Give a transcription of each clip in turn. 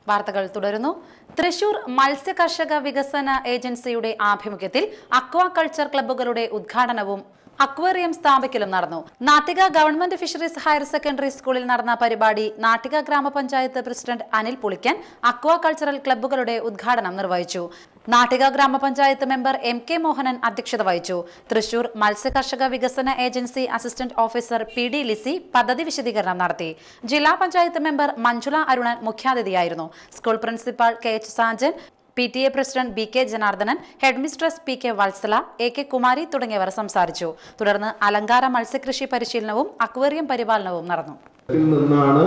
വാർത്തകൾ തുടരുന്നു തൃശൂർ മത്സ്യ കർഷക വികസന ഏജൻസിയുടെ ആഭിമുഖ്യത്തിൽ അക്വാകൾച്ചർ ക്ലബ്ബുകളുടെ ഉദ്ഘാടനവും അക്വേറിയം സ്ഥാപിക്കലും നടന്നു Nattika government fisheries higher secondary സ്കൂളിൽ നടന്ന പരിപാടി നാട്ടിക ഗ്രാമപഞ്ചായത്ത് പ്രസിഡന്റ് അനിൽ പുളിക്കൻ അക്വാകൾച്ചറൽ ക്ലബ്ബുകളുടെ ഉദ്ഘാടനം നിർവഹിച്ചു നാട്ടിക ഗ്രാമപഞ്ചായത്ത് മെമ്പർ എം കെ മോഹനൻ അധ്യക്ഷത വഹിച്ചു തൃശൂർ മത്സ്യ കർഷക വികസന agency assistant officer P D Lissy പദ്ധതി വിശദീകരണം നടത്തി ജില്ലാ പഞ്ചായത്ത് മെമ്പർ മഞ്ജുള അരുണൻ മുഖ്യാതിഥിയായിരുന്നു school principal K H Sajan P T A president B K Janardhanan headmistress P K Valsala A K Kumari തുടങ്ങിയവർ സംസാരിച്ചു തുടർന്ന് അലങ്കാര മത്സ്യകൃഷി പരിശീലനവും അക്വേറിയം പരിപാലനവും നടന്നു ത്തിൽ നിന്നാണ്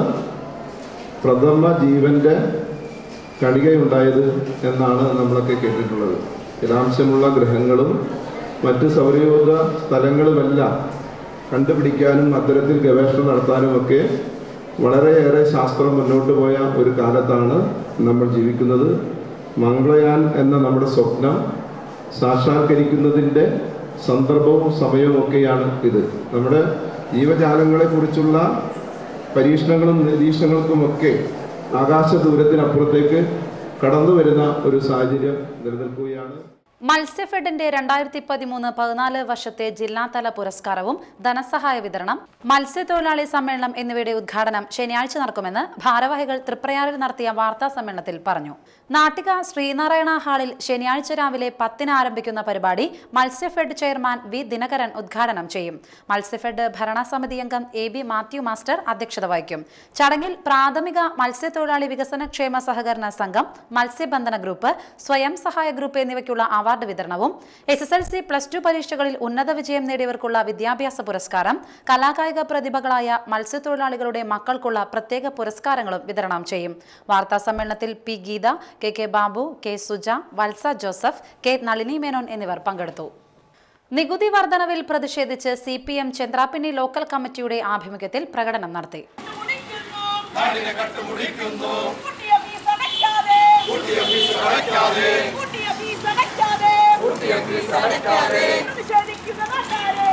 പ്രഥമ ജീവന്റെ കണികയുണ്ടായത് എന്നാണ് നമ്മളൊക്കെ കേട്ടിട്ടുള്ളത് ജലാംശമുള്ള ഗ്രഹങ്ങളും മറ്റ് സൗരയൂഥ സ്ഥലങ്ങളുമെല്ലാം കണ്ടുപിടിക്കാനും അത്തരത്തിൽ ഗവേഷണം നടത്താനുമൊക്കെ വളരെയേറെ ശാസ്ത്രം മുന്നോട്ട് പോയ ഒരു കാലത്താണ് നമ്മൾ ജീവിക്കുന്നത് മംഗളയാൻ എന്ന നമ്മുടെ സ്വപ്നം സാക്ഷാത്കരിക്കുന്നതിൻ്റെ സന്ദർഭവും സമയവും ഒക്കെയാണ് ഇത് നമ്മുടെ ജീവജാലങ്ങളെ കുറിച്ചുള്ള പരീക്ഷണങ്ങളും നിരീക്ഷണങ്ങൾക്കുമൊക്കെ ആകാശ ദൂരത്തിനപ്പുറത്തേക്ക് കടന്നു വരുന്ന ഒരു സാഹചര്യം നിലനിൽക്കുകയാണ് മത്സ്യഫെഡിന്റെ രണ്ടായിരത്തി പതിമൂന്ന് പതിനാല് വർഷത്തെ ജില്ലാതല പുരസ്കാരവും ധനസഹായ വിതരണം മത്സ്യത്തൊഴിലാളി സമ്മേളനം എന്നിവയുടെ ഉദ്ഘാടനം ശനിയാഴ്ച നടക്കുമെന്ന് ഭാരവാഹികൾ തൃപ്രയാറിൽ നടത്തിയ വാർത്താ സമ്മേളനത്തിൽ പറഞ്ഞു നാട്ടിക ശ്രീനാരായണ ഹാളിൽ ശനിയാഴ്ച രാവിലെ പത്തിന് ആരംഭിക്കുന്ന പരിപാടി മത്സ്യഫെഡ് ചെയർമാൻ വി ദിനകരൻ ഉദ്ഘാടനം ചെയ്യും മത്സ്യഫെഡ് ഭരണസമിതി അംഗം എ ബി മാത്യു മാസ്റ്റർ അധ്യക്ഷത വഹിക്കും ചടങ്ങിൽ പ്രാഥമിക മത്സ്യത്തൊഴിലാളി വികസന ക്ഷേമ സഹകരണ സംഘം മത്സ്യബന്ധന ഗ്രൂപ്പ് സ്വയം സഹായ ഗ്രൂപ്പ് എന്നിവയ്ക്കുള്ള അവാർഡ് വിതരണവും S S L C plus two പരീക്ഷകളിൽ ഉന്നത വിജയം നേടിയവർക്കുള്ള വിദ്യാഭ്യാസ പുരസ്കാരം കലാകായിക പ്രതിഭകളായ മത്സ്യത്തൊഴിലാളികളുടെ മക്കൾക്കുള്ള പ്രത്യേക പുരസ്കാരങ്ങളും വിതരണം ചെയ്യും വാർത്താ സമ്മേളനത്തിൽ P Geetha K K Babu K Suja Valsa Joseph K Nalini Menon എന്നിവർ പങ്കെടുത്തു നികുതി വർധനവിൽ പ്രതിഷേധിച്ച് C P M Chandrappinni local കമ്മിറ്റിയുടെ ആഭിമുഖ്യത്തിൽ പ്രകടനം നടത്തി നാടിനെ കട്ടുമുടിക്കുന്നു കുട്ടിയ ഫീസ് അടയ്ക്കാതെ കുട്ടിയ ഫീസ് അടയ്ക്കാതെ കുട്ടിയ ഫീസ് അടയ്ക്കാതെ കുട്ടിയ ഫീസ് അടയ്ക്കാതെ പ്രതിഷേധിക്കുന്ന നാട്ടുകാരെ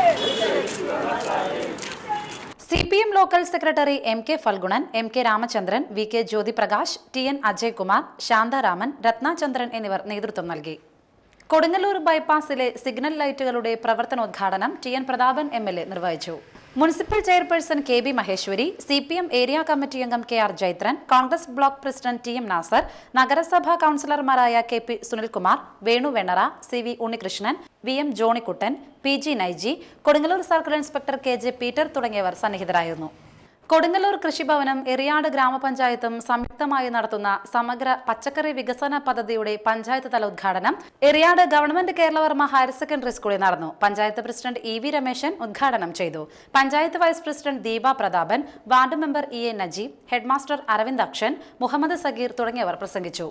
C P M local secretary M K Phalgunan M K Ramachandran V K Jyothiprakash T N Ajaykumar Shantharaman Rathnachandran എന്നിവർ നേതൃത്വം നൽകി കൊടുങ്ങല്ലൂർ ബൈപ്പാസിലെ സിഗ്നൽ ലൈറ്റുകളുടെ പ്രവർത്തനോദ്ഘാടനം T N Prathapan M L A നിർവഹിച്ചു municipal chairperson K B Maheshwari C P M area committee അംഗം K R Jaithran Congress block president T M Nasar നഗരസഭാ കൌൺസിലർമാരായ K P Sunilkumar Venu Vennara C V Unnikrishnan V M ജോണിക്കുട്ടൻ P G Naiji Kodungallur circle inspector K J Peter തുടങ്ങിയവർ സന്നിഹിതരായിരുന്നു കൊടുങ്ങല്ലൂർ കൃഷിഭവനും എറിയാട് ഗ്രാമപഞ്ചായത്തും സംയുക്തമായി നടത്തുന്ന സമഗ്ര പച്ചക്കറി വികസന പദ്ധതിയുടെ പഞ്ചായത്ത് തല ഉദ്ഘാടനം Eriyad government Keralavarma higher secondary സ്കൂളിൽ നടന്നു panchayat president E V Rameshan ഉദ്ഘാടനം ചെയ്തു panchayat vice president Deepa Prathapan ward member E A Najeeb headmaster Aravind Akshan Muhammad Sageer തുടങ്ങിയവർ പ്രസംഗിച്ചു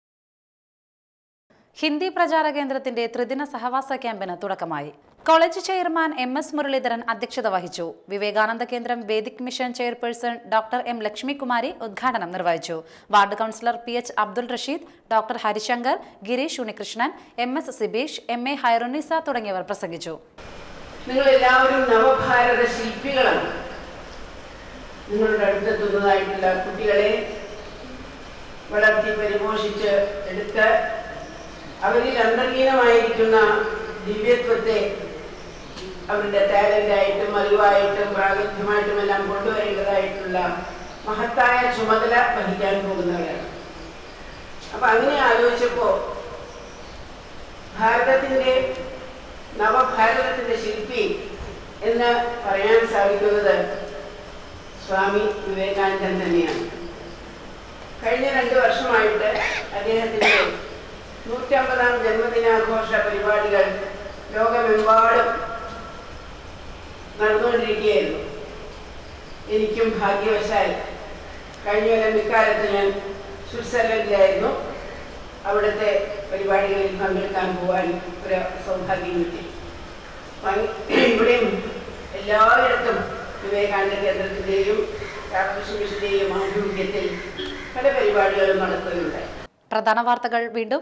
ഹിന്ദി പ്രചാര കേന്ദ്രത്തിന്റെ ത്രിദിന സഹവാസ ക്യാമ്പിന് തുടക്കമായി college chairman M S Muraleedharan അധ്യക്ഷത വഹിച്ചു വിവേകാനന്ദ കേന്ദ്രം Vedic mission chairperson doctor M Lakshmikumari ഉദ്ഘാടനം നിർവഹിച്ചു ward councillor P H Abdul Rasheed doctor Harishankar Girish Unnikrishnan M S Sibeesh M A Hairunisa തുടങ്ങിയവർ പ്രസംഗിച്ചു നിങ്ങൾ എല്ലാവരും നവഭാരത ശില്പികളാണ് നിങ്ങളുടെ അടുത്തെത്തുന്നതായിട്ടുള്ള കുട്ടികളെ വളർത്തി പരിപോഷിച്ച് എടുത്ത് അവരിൽ അന്തർലീനമായിരിക്കുന്ന ദിവ്യത്വത്തെ അവരുടെ ടാലന്റായിട്ടും അറിവായിട്ടും പ്രാഗൽഭ്യമായിട്ടും എല്ലാം കൊണ്ടുവരേണ്ടതായിട്ടുള്ള മഹത്തായ ചുമതല വഹിക്കാൻ പോകുന്നവരാണ് അപ്പൊ അങ്ങനെ ആലോചിച്ചപ്പോ ഭാരതത്തിന്റെ നവഭാരതത്തിന്റെ ശില്പി എന്ന് പറയാൻ സാധിക്കുന്നത് സ്വാമി വിവേകാനന്ദൻ തന്നെയാണ് കഴിഞ്ഞ രണ്ട് വർഷമായിട്ട് അദ്ദേഹത്തിന്റെ നൂറ്റമ്പതാം ജന്മദിനാഘോഷ പരിപാടികൾ ലോകമെമ്പാടും നടന്നുകൊണ്ടിരിക്കുകയായിരുന്നു എനിക്കും ഭാഗ്യവശാൽ കഴിഞ്ഞ കൊല്ലം ഇക്കാലത്ത് ഞാൻ സ്വിറ്റ്സർലൻഡിലായിരുന്നു അവിടുത്തെ പരിപാടികളിൽ പങ്കെടുക്കാൻ പോകാൻ ഒരു സൗഭാഗ്യം കിട്ടി പങ്ക് ഇവിടെയും എല്ലായിടത്തും വിവേകാനന്ദ കേന്ദ്രത്തിൻ്റെയും രാമകൃഷ്ണ മിഷന്റെയും ആഭിമുഖ്യത്തിൽ പല പരിപാടികളും നടത്തുകയുണ്ടായി പ്രധാന വാർത്തകൾ വീണ്ടും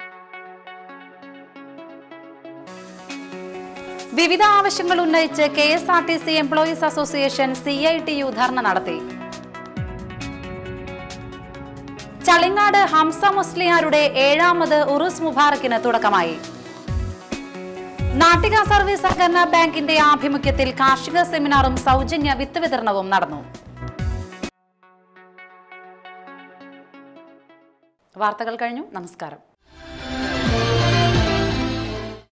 വിവിധ ആവശ്യങ്ങൾ ഉന്നയിച്ച് K S R T C employees association C I T U dharna നടത്തി ചളിങ്ങാട് ഹംസ മുസ്ലിയാരുടെ ഏഴാമത് ഉറുസ് മുബാറക്കിന് തുടക്കമായി നാട്ടിക സർവീസ് സഹകരണ ബാങ്കിന്റെ ആഭിമുഖ്യത്തിൽ കാർഷിക സെമിനാറും സൗജന്യ വിത്ത് വിതരണവും നടന്നു വാർത്തകൾ കഴിഞ്ഞു നമസ്കാരം